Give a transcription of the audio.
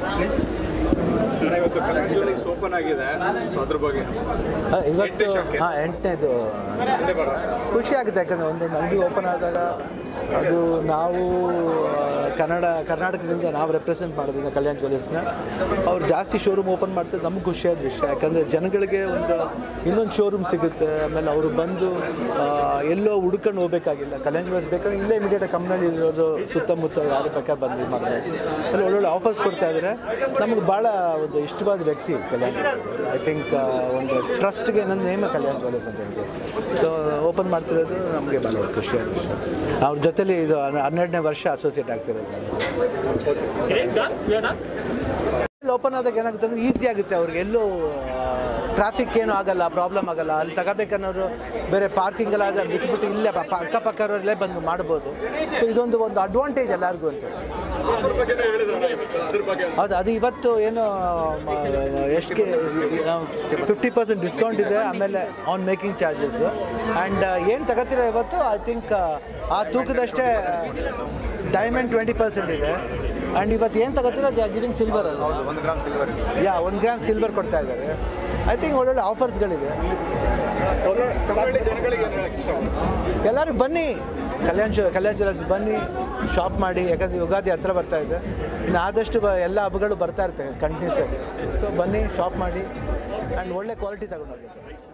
ಅಣ್ಣ, ಇವತ್ತು Kalyan jewellers open ಆಗಿದೆ ಸೊ ಅದ್ರ ಬಗ್ಗೆ ಆ, ಇವತ್ತು ಹಾಂ ಎಂಟನೇದು ಮುಂದೆ ಬರೋ ಖುಷಿ ಆಗುತ್ತೆ ಯಾಕಂದರೆ ಒಂದೊಂದು ಅಂಗಡಿ ಓಪನ್ ಆದಾಗ ಅದು ನಾವು ಆ, ಕನ್ನಡ ಕರ್ನಾಟಕದಿಂದ ನಾವು ರೆಪ್ರೆಸೆಂಟ್ ಮಾಡೋದ್ರಿಂದ ಕಲ್ಯಾಣ್ ಜ್ಯುವೆಲರ್ಸ್ನ ಅವ್ರು ಜಾಸ್ತಿ ಶೋರೂಮ್ ಓಪನ್ ಮಾಡ್ತಾರೆ ನಮ್ಗೆ ಖುಷಿಯಾದ ವಿಷಯ ಯಾಕಂದರೆ ಜನಗಳಿಗೆ ಒಂದು ಇನ್ನೊಂದು ಶೋರೂಮ್ ಸಿಗುತ್ತೆ ಆಮೇಲೆ ಅವರು ಬಂದು ಆ, ಎಲ್ಲೋ ಹುಡ್ಕೊಂಡು ಹೋಗ್ಬೇಕಾಗಿಲ್ಲ ಕಲ್ಯಾಣ್ ಜ್ಯುವೆಲರ್ಸ್ ಬೇಕಾದ್ರೆ ಇಲ್ಲೇ ಇಮಿಡಿಯೇಟ್ ಕಂಪ್ನಿಯಲ್ಲಿ ಇರೋರು ಸುತ್ತಮುತ್ತ ಯಾರು ಬೇಕಾದ್ರೆ ಬಂದು ಇದು ಮಾಡ್ತಾರೆ ಅಲ್ಲಿ ಒಳ್ಳೊಳ್ಳೆ ಆಫರ್ಸ್ ಕೊಡ್ತಾ ಇದ್ದಾರೆ ನಮಗೆ ಭಾಳ ಒಂದು ಇಷ್ಟವಾದ ವ್ಯಕ್ತಿ ಕಲ್ಯಾಣ್ ಐ ಥಿಂಕ್ ಒಂದು ಟ್ರಸ್ಟ್ಗೆ ನನ್ನ ನೇಮ ಕಲ್ಯಾಣ್ ಜ್ಯುವೆಲರ್ಸ್ ಅಂತ ಹೇಳಿ ಸೊ ಓಪನ್ ಮಾಡ್ತಿರೋದು ನಮಗೆ ಭಾಳ ಖುಷಿಯಾದ ವಿಷಯ ಅವ್ರ ಜೊತೆಲಿ ಇದು ಹನ್ನೆ- ಹನ್ನೆರಡನೇ ವರ್ಷ ಅಸೋಸಿಯೇಟ್ ಆಗ್ತಿರೋದು ಓಪನ್ ಆದಾಗ ಏನಾಗುತ್ತೆ ಅಂದರೆ ಈಸಿ ಆಗುತ್ತೆ ಅವ್ರಿಗೆ ಎಲ್ಲೂ ಟ್ರಾಫಿಕ್ ಏನು ಆಗಲ್ಲ ಪ್ರಾಬ್ಲಮ್ ಆಗಲ್ಲ ಅಲ್ಲಿ ತಗೋಬೇಕನ್ನೋರು ಬೇರೆ ಪಾರ್ಕಿಂಗ್ ಎಲ್ಲ ಆದರೆ ಬಿಟ್ಬಿಟ್ಟು ಇಲ್ಲೇ ಪ- ಪ- ಅಕ್ಕಪಕ್ಕರಲ್ಲೇ ಬಂದು ಮಾಡ್ಬೋದು ಸೊ ಇದೊಂದು ಒಂದು ಅಡ್ವಾಂಟೇಜ್ ಎಲ್ಲರಿಗೂ ಅಂತ ಹೇಳಿ ಆಫರ್ ಬಗ್ಗೆ ಹೇಳಿದ್ರಣ್ಣ ಇವತ್ತು ಅದ್ರ ಬಗ್ಗೆ ಹೌದು ಅದು ಇವತ್ತು ಏನು ಎಷ್ಟು ಫಿಫ್ಟಿ ಪರ್ಸೆಂಟ್ ಡಿಸ್ಕೌಂಟ್ ಇದೆ ಆಮೇಲೆ ಆನ್ ಮೇಕಿಂಗ್ ಚಾರ್ಜಸ್ ಆ್ಯಂಡ್ ಏನು ತಗೋತೀರೋ ಇವತ್ತು ಐ ಥಿಂಕ್ ಆ ತೂಕದಷ್ಟೇ ಡೈಮಂಡ್ ಟ್ವೆಂಟಿ ಪರ್ಸೆಂಟ್ ಇದೆ ಆ್ಯಂಡ್ ಇವತ್ತು ಏನು ತಗೋತೀರೋ ಅದು ಗಿವಿಂಗ್ ಸಿಲ್ವರ್ ಅಲ್ಲ ಒಂದು ಗ್ರಾಮ್ ಸಿಲ್ವರ್ ಯಾ ಒಂದು ಗ್ರಾಮ್ ಸಿಲ್ವರ್ ಕೊಡ್ತಾ ಇದ್ದಾರೆ ಐ ಥಿಂಕ್ ಒಳ್ಳೊಳ್ಳೆ ಆಫರ್ಸ್ಗಳಿದೆ ಕಮ್ಮಳ್ಳಿ ಜನಗಳಿಗೆ ಏನು ಹೇಳಕ್ಕೆ ಇಷ್ಟ ಎಲ್ಲರೂ ಬನ್ನಿ ಕಲ್ಯಾಣ್ ಜು ಕಲ್ಯಾಣ್ ಜ್ಯುವೆಲರ್ಸ್ ಬನ್ನಿ ಶಾಪ್ ಮಾಡಿ ಯಾಕಂದರೆ ಯುಗಾದಿ ಹತ್ರ ಬರ್ತಾ ಇದೆ ಇನ್ನು ಆದಷ್ಟು ಬ ಎಲ್ಲ ಹಬ್ಬಗಳು ಬರ್ತಾ ಇರ್ತವೆ ಕಂಟಿನ್ಯೂಸ್ ಆಗಿ ಸೊ ಬನ್ನಿ ಶಾಪ್ ಮಾಡಿ ಆ್ಯಂಡ್ ಒಳ್ಳೆ ಕ್ವಾಲಿಟಿ ತಗೊಂಡೋಗಿ